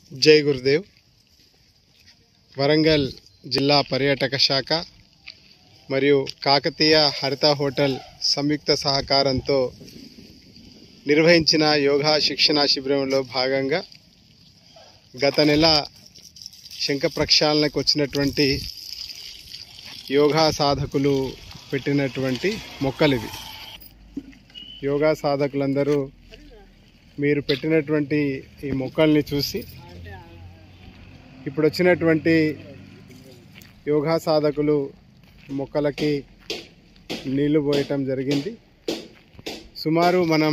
జై గురుదేవ్ వరంగల్ జిల్లా పర్యాటక శాఖ మరియు కాకతీయ హరిత హోటల్ సంయుక్త సహకారంతో నిర్వహించిన యోగా శిక్షణ శిబిరంలో భాగంగా గత నెల శంఖ ప్రక్షాళనకు వచ్చినటువంటి యోగా సాధకులు పెట్టినటువంటి మొక్కలు ఇవి యోగా సాధకులందరూ మీరు పెట్టినటువంటి ఈ మొక్కల్ని చూసి ఇప్పుడు వచ్చినటువంటి యోగా సాధకులు మొక్కలకి నీళ్లు పోయటం జరిగింది సుమారు మనం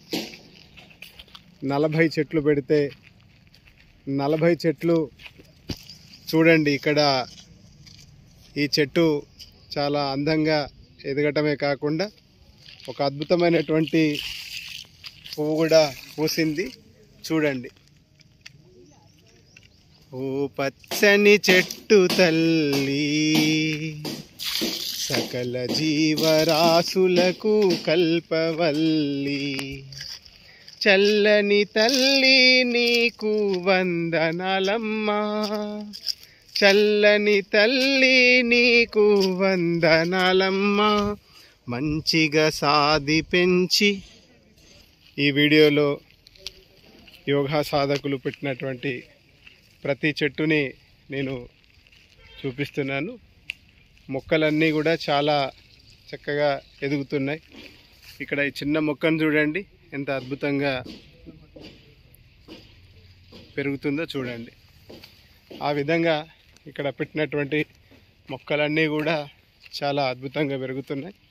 నలభై చెట్లు పెడితే నలభై చెట్లు చూడండి ఇక్కడ ఈ చెట్టు చాలా అందంగా ఎదగటమే కాకుండా ఒక అద్భుతమైనటువంటి పువ్వు కూడా పూసింది చూడండి ఓ పచ్చని చెట్టు తల్లి సకల జీవరాశులకు కల్పవల్లి చల్లని తల్లి నీకు వందనాలమ్మా చల్లని తల్లి నీకు వందనాలమ్మా మంచిగా సాది పెంచి ఈ వీడియోలో యోగా సాధకులు పెట్టినటువంటి ప్రతి చెట్టుని నేను చూపిస్తున్నాను మొక్కలన్నీ కూడా చాలా చక్కగా ఎదుగుతున్నాయి ఇక్కడ ఈ చిన్న మొక్కను చూడండి ఎంత అద్భుతంగా పెరుగుతుందో చూడండి ఆ విధంగా ఇక్కడ పెట్టినటువంటి మొక్కలన్నీ కూడా చాలా అద్భుతంగా పెరుగుతున్నాయి